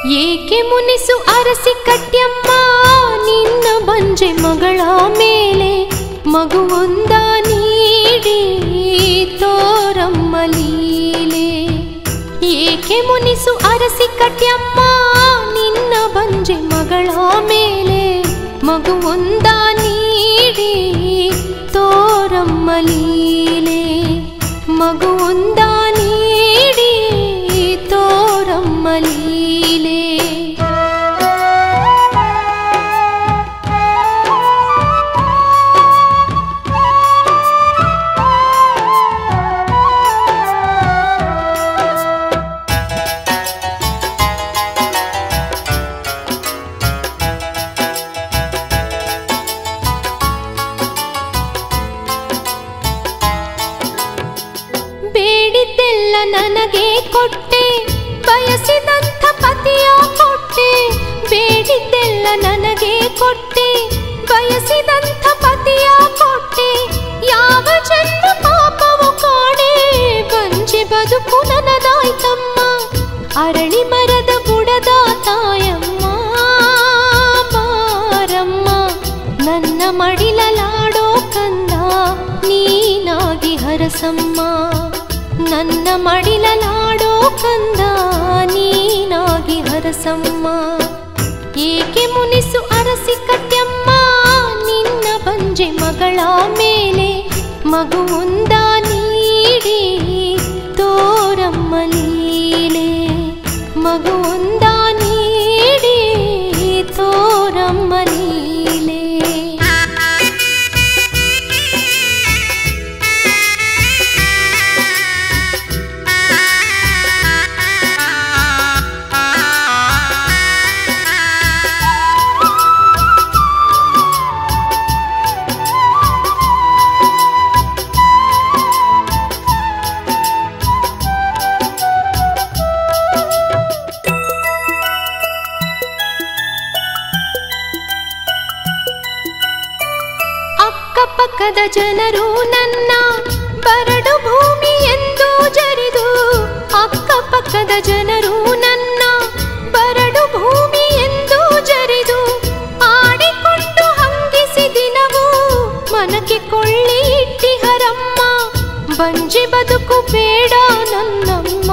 ಏಕೆ ಮುನಿಸು ಅರಸಿ ಕಟ್ಯಮ್ಮ ನಿನ್ನ ಬಂಜೆ ಮಗಳ ಮೇಲೆ ಮಗುವೊಂದ ನೀಡಿ ತೋರಮ್ಮ ಲೀಲೆ ಏಕೆ ಮುನಿಸು ಅರಸಿ ಕಟ್ಯಮ್ಮ ನಿನ್ನ ಬಂಜೆ ಮಗಳ ಮೇಲೆ ಮಗುವೊಂದ ನೀಡಿ ತೋರಮ್ಮ ಲೀಲೆ ಮಗುವೊಂದ ನೀಡಿ ತೋರಮ್ಮ ಲೀಲೆ ಬೇಡಿದ್ದೆಲ್ಲ ನನಗೆ ಕೊಟ್ಟೆ ಬಯಸಿದಂಥ ಪತಿಯ ಕೊಟ್ಟೆ ಬೇಡಿದ್ದೆಲ್ಲ ನನಗೆ ಕೊಟ್ಟೆ ಬಯಸಿದಂಥ ಪತಿಯ ಕೊಟ್ಟೆ ಯಾವ ಜನ್ಮ ಪಾಪವು ಕಾಣೆ ಬಂಜೆ ಬದುಕು ನನದಾಯ್ತಮ್ಮ ಅರಳಿ ಮರದ ಬುಡದ ತಾಯಮ್ಮ ಬಾರಮ್ಮ ನನ್ನ ಮಡಿಲಲಾಡೋ ಕಂದ ನೀನಾಗಿ ಹರಸಮ್ಮ ನನ್ನ ಮಡಿಲಲಾಡೋ ಕಂದ ನೀನಾಗಿ ಹರಸಮ್ಮ ಏಕೆ ಮುನಿಸು ಅರಸಿ ಕಟ್ಯಮ್ಮ ನಿನ್ನ ಬಂಜೆ ಮಗಳ ಮೇಲೆ ಮಗುವೊಂದ ನೀಡಿ ತೋರಮ್ಮ ಲೀಲೆ ಮಗುವೊಂದ ನೀಡಿ ತೋರಮ್ಮ ಲೀಲೆ ಅಕ್ಕಪಕ್ಕದ ಜನರು ನನ್ನ ಬರಡು ಭೂಮಿ ಎಂದು ಜರಿದು ಅಕ್ಕಪಕ್ಕದ ಜನರು ನನ್ನ ಬರಡು ಭೂಮಿ ಎಂದು ಜರಿದು ಆಡಿಕೊಂಡು ಹಂಗಿಸಿ ದಿನವೂ ಮನಕ್ಕೆ ಕೊಳ್ಳಿ ಇಟ್ಟಿಹರಮ್ಮ ಬಂಜಿ ಬದುಕು ಬೇಡ ನನ್ನಮ್ಮ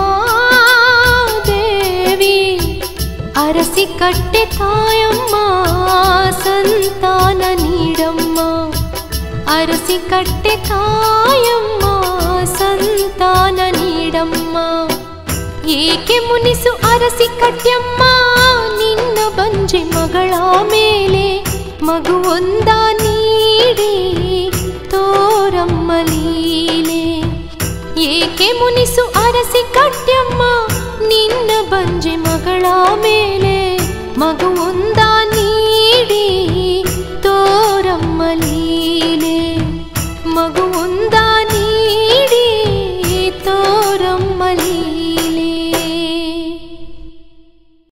ದೇವಿ ಅರಸಿ ಕಟ್ಟೆ ತಾಯಮ್ಮ ಸಂತಾನ ನೀಡಮ್ಮ ಅರಸಿ ಕಟ್ಟೆ ತಾಯಮ್ಮ ಸಂತಾನ ನೀಡಮ್ಮ ಏಕೆ ಮುನಿಸು ಅರಸಿ ಕಟ್ಯಮ್ಮ ನಿನ್ನ ಬಂಜೆ ಮಗಳ ಮೇಲೆ ಮಗುವೊಂದ ನೀಡಿ ತೋರಮ್ಮ ಲೀಲೆ ಏಕೆ ಮುನಿಸು ಅರಸಿ ಕಟ್ಯಮ್ಮ ನಿನ್ನ ಬಂಜೆ ಮಗಳ ಮೇಲೆ ಮಗುವೊಂದ